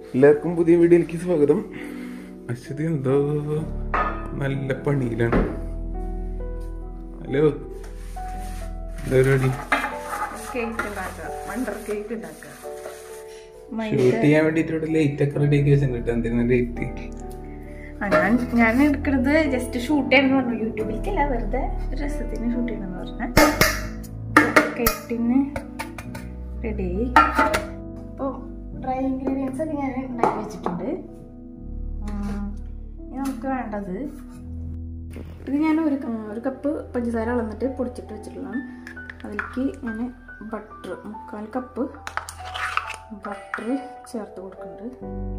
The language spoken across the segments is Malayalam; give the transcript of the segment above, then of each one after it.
എല്ലാവർക്കും പുതിയ വീഡിയോയിലേക്ക് സ്വാഗതം അശ്വതി എന്തോ നല്ല പണിയിലാണ് ഹലോ എന്താ പരിപാടി കേക്ക് ഉണ്ടാക്കുക വണ്ടർ കേക്ക് ഉണ്ടാക്കുക ഷൂട്ട് ചെയ്യാൻ വേണ്ടിട്ട് ഇവിടെ ലൈറ്റ് ഒക്കെ റെഡി ആക്കി വെച്ചിട്ടുണ്ട് എന്തിനാ ലൈറ്റ് ആ, ഞാൻ ഞാൻ എടുക്കുന്നത് ജസ്റ്റ് ഷൂട്ട് ചെയ്യണമെന്ന് പറഞ്ഞു യൂട്യൂബിലേക്കല്ല വെറുതെ ഒരു രസത്തിന് ഷൂട്ട് ചെയ്യണമെന്ന് പറഞ്ഞ കേക്കിന് റെഡി അപ്പോൾ ഡ്രൈ ഇൻഗ്രീഡിയൻസ് ഒക്കെ ഞാൻ ഉണ്ടാക്കി വെച്ചിട്ടുണ്ട് ഉം, ഇനി നമുക്ക് വേണ്ടത് ഇത് ഞാൻ ഒരു ക- ഒരു കപ്പ് പഞ്ചസാര അളന്നിട്ട് പൊടിച്ചിട്ട് വെച്ചിട്ടുള്ളതാണ് അതിലേക്ക് ഞാൻ ബട്ടർ മുക്കാൽ കപ്പ് ബട്ടർ ചേർത്ത് കൊടുക്കുന്നുണ്ട്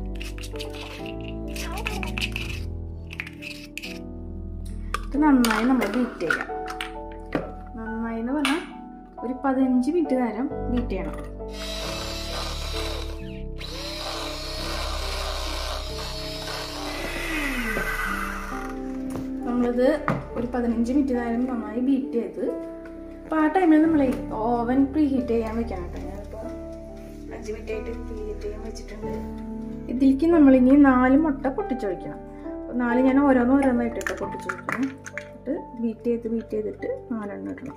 ഇത് നന്നായി നമ്മൾ ബീറ്റ് ചെയ്യാം നന്നായി എന്ന് പറഞ്ഞാൽ ഒരു പതിനഞ്ച് മിനിറ്റ് നേരം ബീറ്റ് ചെയ്യണം നമ്മളിത് ഒരു പതിനഞ്ച് മിനിറ്റ് നേരം നന്നായി ബീറ്റ് ചെയ്ത് അപ്പോൾ ആ ടൈമിൽ നമ്മൾ ഓവൻ പ്രീ ഹീറ്റ് ചെയ്യാൻ വെക്കണം കേട്ടോ ഞാനിപ്പോൾ അഞ്ച് മിനിറ്റ് ആയിട്ട് പ്രീ ഹീറ്റ് ചെയ്യാൻ വെച്ചിട്ടുണ്ട് ഇതിലേക്ക് നമ്മളിനി നാല് മുട്ട പൊട്ടിച്ചൊഴിക്കണം അപ്പോൾ നാല് ഞാൻ ഓരോന്ന് ഓരോന്നായിട്ട് ഇട്ട് പൊട്ടിച്ചൊഴിക്കണം എന്നിട്ട് ബീറ്റ് ചെയ്ത് ബീറ്റ് ചെയ്തിട്ട് നാലെണ്ണം ഇടണം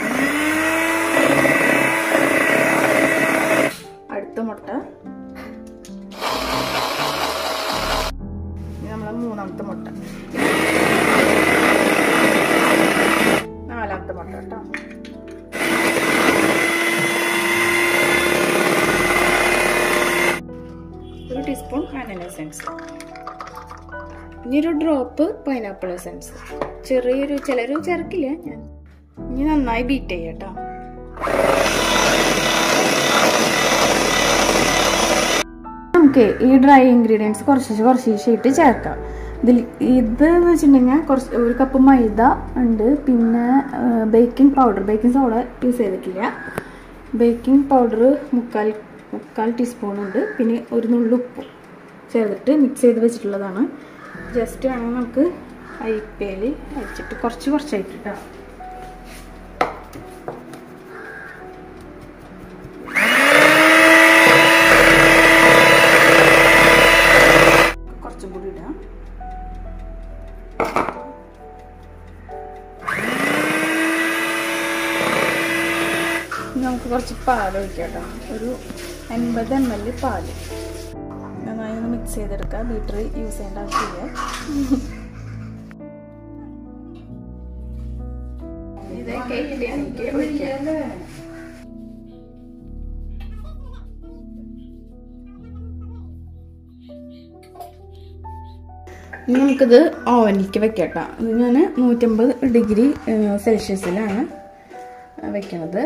അടുത്ത മുട്ട ഇനി നമ്മളെ മൂന്നാമത്തെ മുട്ട നാലാമത്തെ മുട്ട കേട്ടോ ഒരു ടീസ്പൂൺ വാനില എസൻസ് ഇനി ഒരു ഡ്രോപ്പ് പൈനാപ്പിൾ എസൻസ് ചെറിയൊരു ചിലരും ചേർക്കില്ല ഞാൻ ഇനി നന്നായി ബീറ്റ് ചെയ്യാം കേട്ടോ നമുക്ക് ഈ ഡ്രൈ ഇൻഗ്രീഡിയൻസ് കുറച്ച് കുറച്ച് ഇട്ട് ചേർക്കാം ഇതിൽ ഇത് എന്ന് വെച്ചിട്ടുണ്ടെങ്കിൽ കുറച്ച് ഒരു കപ്പ് മൈദ ഉണ്ട് പിന്നെ baking powder baking soda use ചെയ്തിട്ടില്ല ബേക്കിംഗ് പൗഡർ മുക്കാൽ മുക്കാൽ ടീസ്പൂൺ ഉണ്ട് പിന്നെ ഒരു നുള്ളു ഉപ്പും ചേർത്തിട്ട് മിക്സ് ചെയ്ത് വെച്ചിട്ടുള്ളതാണ് ജസ്റ്റ് വേണമെങ്കിൽ നമുക്ക് അരിപ്പയിൽ അരിച്ചിട്ട് കുറച്ച് കുറച്ചായിട്ട് കേട്ടോ കുറച്ചും കൂടി ഇടാം ഇനി നമുക്ക് കുറച്ച് പാൽ ഒഴിക്കാം കേട്ടോ ഒരു അൻപത് എം എൽ പാല് നന്നായി ഒന്ന് മിക്സ് ചെയ്തെടുക്കാം ബീറ്റർ യൂസ് ചെയ്യേണ്ട ആവശ്യമില്ല ഇത് കേക്കിലേക്ക് ഒഴിക്കാം ഇനി നമുക്കിത് ഓവനിലേക്ക് വെക്കാം കേട്ടോ ഇത് ഞാൻ നൂറ്റമ്പത് ഡിഗ്രി സെൽഷ്യസിലാണ് വെക്കണത്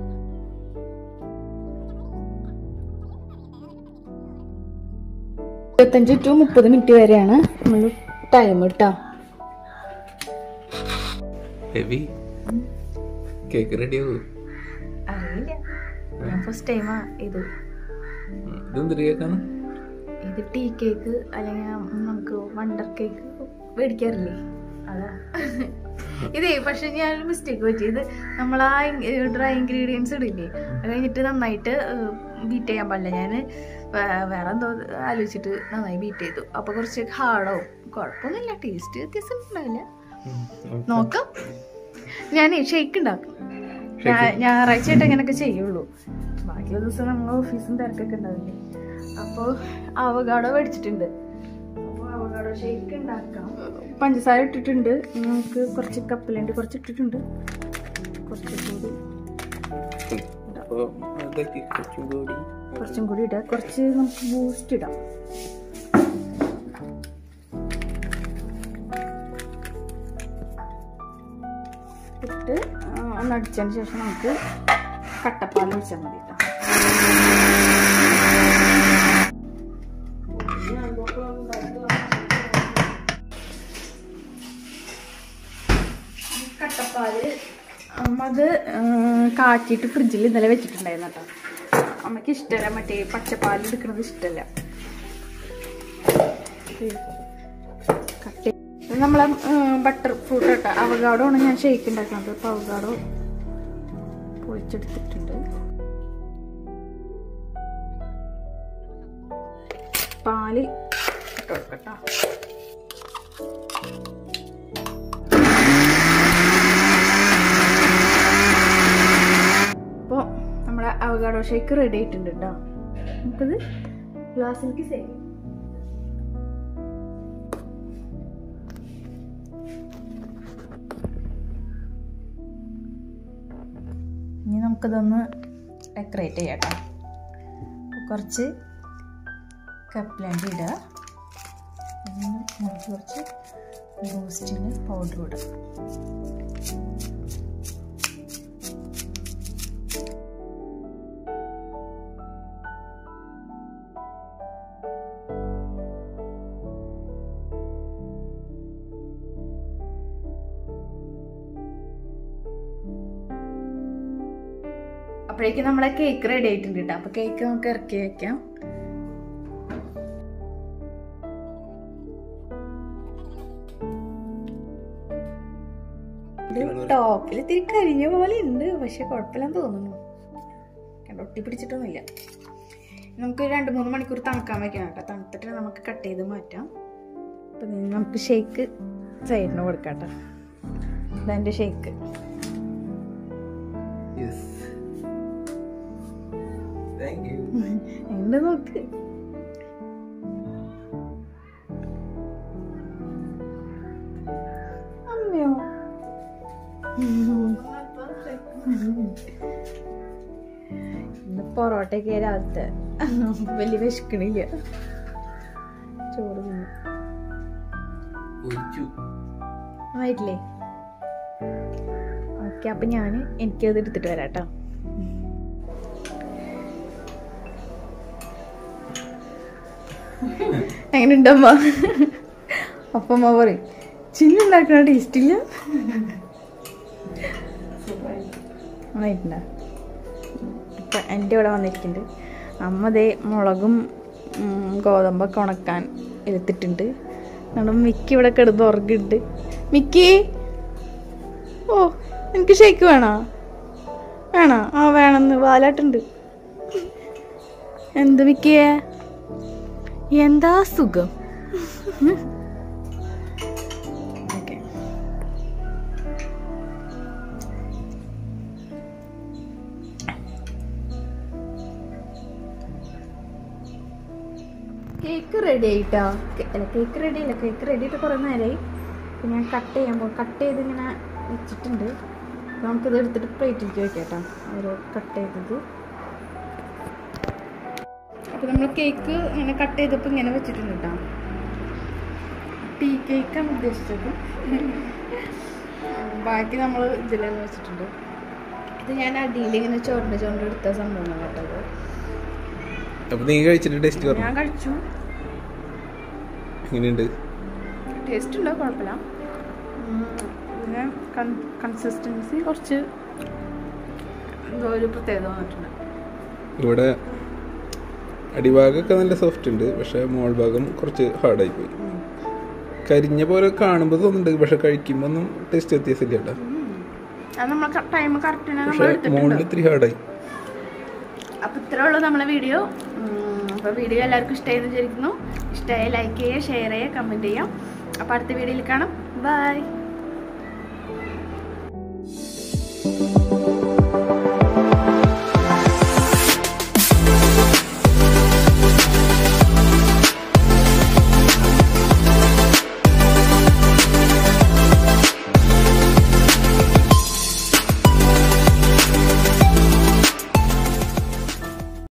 ഇരുപത്തഞ്ച് ടു മുപ്പത് മിനിറ്റ് വരെയാണ് നമ്മൾ ടൈം കേട്ടോ ഹെവി കേക്ക് റെഡി ആവൂ അറിയില്ല ഞാൻ ഫസ്റ്റ് ടൈമാ ഇത് ഇതെന്തൊരു കേക്കാണ് ഇത് ടീ കേക്ക് അല്ലെങ്കിൽ നമുക്ക് വണ്ടർ കേക്ക് മേടിക്കാറില്ലേ അതാ ഇതേ പക്ഷെ ഞാൻ മിസ്റ്റേക്ക് പറ്റി ഇത് നമ്മൾ ആ ഡ്രൈ ഇൻഗ്രീഡിയൻസ് ഇടില്ലേ അത് കഴിഞ്ഞിട്ട് നന്നായിട്ട് ബീറ്റ് ചെയ്യാൻ പാടില്ല ഞാൻ വേറെ എന്തോ ആലോചിച്ചിട്ട് നന്നായി ബീറ്റ് ചെയ്തു അപ്പൊ കുറച്ച് ഹാർഡാവും കുഴപ്പമൊന്നുമില്ല ടേസ്റ്റ് വ്യത്യാസം ഉണ്ടാവില്ല നോക്കാം ഞാൻ ഷെയ്ക്ക് ഉണ്ടാക്കും ഞാ- ഞായറാഴ്ച ആയിട്ട് അങ്ങനെയൊക്കെ ചെയ്യുള്ളൂ ബാക്കിയുള്ള ദിവസം നമ്മൾ ഓഫീസും തിരക്കൊക്കെ ഉണ്ടാവില്ലേ അപ്പോൾ അവകാടോ മേടിച്ചിട്ടുണ്ട് അപ്പോൾ അവകാടോ ഷേക്ക് ഉണ്ടാക്കാം പഞ്ചസാര ഇട്ടിട്ടുണ്ട് ഇനി നമുക്ക് കുറച്ച് കപ്പലുണ്ട് കുറച്ച് ഇട്ടിട്ടുണ്ട് കുറച്ച് കൂടി അപ്പോൾ അതൊക്കെ കുറച്ചും കൂടി കുറച്ചും കൂടി ഇടാം കുറച്ച് നമുക്ക് ബൂസ്റ്റ് ഇടാം ഇട്ട് ആ, ഒന്ന് അടിച്ചതിന് ശേഷം നമുക്ക് കട്ടപ്പാൽ ഒഴിച്ചാൽ മതി കേട്ടോ കട്ടപ്പാല് അമ്മ അത് ആ, കാച്ചിട്ട് ഫ്രിഡ്ജിൽ ഇന്നലെ വെച്ചിട്ടുണ്ടായിരുന്നു കേട്ടോ അമ്മയ്ക്ക് ഇഷ്ടമല്ല മറ്റേ പച്ചപ്പാൽ എടുക്കുന്നത് ഇഷ്ടമല്ല കട്ട് ഇത് നമ്മളെ ബട്ടർ ഫ്രൂട്ട് കേട്ടോ അവഗാഡോ ആണ് ഞാൻ ഷേക്ക് ഉണ്ടാക്കുന്നത് അപ്പോൾ അവഗാഡോ പൊളിച്ചെടുത്തിട്ടുണ്ട് പാല് ഇട്ട് കൊടുക്കട്ടോ അപ്പോൾ നമ്മുടെ അവഗാഡോ ഷേക്ക് റെഡി ആയിട്ടുണ്ട് കേട്ടോ നമുക്കത് ഗ്ലാസ്സിലേക്ക് സേവ് ചെയ്യാം ഇനി നമുക്കിതൊന്ന് ഡെക്കറേറ്റ് ചെയ്യാം കേട്ടോ കുറച്ച് കപ്ലണ്ടി ഇടുക പിന്നെ നമുക്ക് കുറച്ച് ബൂസ്റ്റിന് പൗഡർ ഇടുക അപ്പോഴേക്കും നമ്മളെ കേക്ക് റെഡി ആയിട്ടുണ്ട് കേട്ടോ അപ്പൊ കേക്ക് നമുക്ക് ഇറക്കി വെക്കാം ടോപ്പിൽ ഇത്തിരി കരിഞ്ഞ പോലെ ഉണ്ട് പക്ഷെ കുഴപ്പമില്ലെന്ന് തോന്നുന്നു കണ്ടോ ഒട്ടി പിടിച്ചിട്ടൊന്നുമില്ല നമുക്ക് രണ്ട് മൂന്ന് മണിക്കൂർ തണുക്കാൻ വെക്കണം കേട്ടോ തണുത്തിട്ട് നമുക്ക് കട്ട് ചെയ്ത് മാറ്റാം അപ്പം നമുക്ക് ഷേക്ക് സൈഡിന് കൊടുക്കാം കേട്ടോ ഇതെൻ്റെ ഷേക്ക് യെസ് താങ്ക് യു എങ്ങനെ നോക്ക് അമ്മയോ ഇന്ന് പൊറോട്ടയൊക്കെ രാവിലത്തെ വലിയ വിശക്കണില്ല ചോറ് തിന്നു ഒഴിച്ചു ആയിട്ടില്ലേ ഓക്കെ അപ്പം ഞാൻ എനിക്കത് എടുത്തിട്ട് വരാം കേട്ടോ എങ്ങനെ ഉണ്ടമ്മ അപ്പം അമ്മ പറയും ചിന്നുണ്ടാക്കണ ടേസ്റ്റ് ഇല്ല ആയിട്ടുണ്ട ഇപ്പം എൻ്റെ ഇവിടെ വന്നിരിക്കുന്നുണ്ട് അമ്മ ദേ മുളകും ഉം, ഗോതമ്പൊക്കെ ഉണക്കാൻ എടുത്തിട്ടുണ്ട് കാരണം മിക്കി ഇവിടെ കിടന്ന് ഉറങ്ങുന്നുണ്ട് മിക്കി ഓ എനിക്ക് ഷേക്ക് വേണോ വേണോ ആ വേണമെന്ന് വാലാട്ടുണ്ട് എന്ത് മിക്കിയേ എന്താ സുഖം ഓക്കെ കേക്ക് റെഡി ആയിട്ടോ അല്ല കേക്ക് റെഡി അല്ല കേക്ക് റെഡി ആയിട്ട് കുറേ നേരമായി അപ്പം ഞാൻ കട്ട് ചെയ്യാൻ പോകും കട്ട് ചെയ്ത് ഇങ്ങനെ വെച്ചിട്ടുണ്ട് അപ്പോൾ നമുക്കിത് എടുത്തിട്ട് പ്ലേറ്റിലേക്ക് വെക്കാം കേട്ടോ ഒരു കട്ട് ചെയ്തത് അപ്പോൾ നമ്മൾ കേക്ക് ഇങ്ങനെ കട്ട് ചെയ്തപ്പോൾ ഇങ്ങനെ വെച്ചിട്ടുണ്ട് കേട്ടോ ടീ കേക്കാണ് ഉദ്ദേശിച്ചത് ബാക്കി നമ്മൾ ഇതിലെല്ലാം വെച്ചിട്ടുണ്ട് ഇത് ഞാൻ അടിയിൽ ഇങ്ങനെ ചോറിൻ്റെ ചോറിൻ്റെ എടുത്ത സംഭവമാണ് കേട്ടോ ഇത്. അപ്പൊ നീ കഴിച്ചിട്ട് ടേസ്റ്റ് പറഞ്ഞു ഞാൻ കഴിച്ചു എങ്ങനെയുണ്ട് ടേസ്റ്റ് ഉണ്ട് കുഴപ്പമില്ല ഉം, പിന്നെ കൺസിസ്റ്റൻസി കുറച്ച് എന്തോ ഒരു പ്രത്യേകത വന്നിട്ടുണ്ട് ഇവിടെ അടിഭാഗമൊക്കെ നല്ല സോഫ്റ്റ് ഉണ്ട് പക്ഷെ മോൾ ഭാഗം കുറച്ച് ഹാർഡായി പോയി കരിഞ്ഞ പോലെ കാണുമ്പോൾ തോന്നുന്നുണ്ട് പക്ഷെ കഴിക്കുമ്പോൾ ഒന്നും ടേസ്റ്റ് വ്യത്യാസമില്ല കേട്ടോ അത് നമ്മൾ ടൈം കറക്റ്റിന് നമ്മൾ പക്ഷെ എടുത്തിട്ടുണ്ട് മോളിൽ ഇത്തിരി ഹാർഡായി അപ്പോൾ ഇത്രേ ഉള്ളൂ നമ്മളെ വീഡിയോ അപ്പോൾ വീഡിയോ എല്ലാവർക്കും ഇഷ്ടമായെന്ന് വിചാരിക്കുന്നു ഇഷ്ടമായി ലൈക്ക് ചെയ്യുക ഷെയർ ചെയ്യുക കമൻറ്റ് ചെയ്യാം അപ്പോൾ അടുത്ത വീഡിയോയിൽ കാണാം ബൈ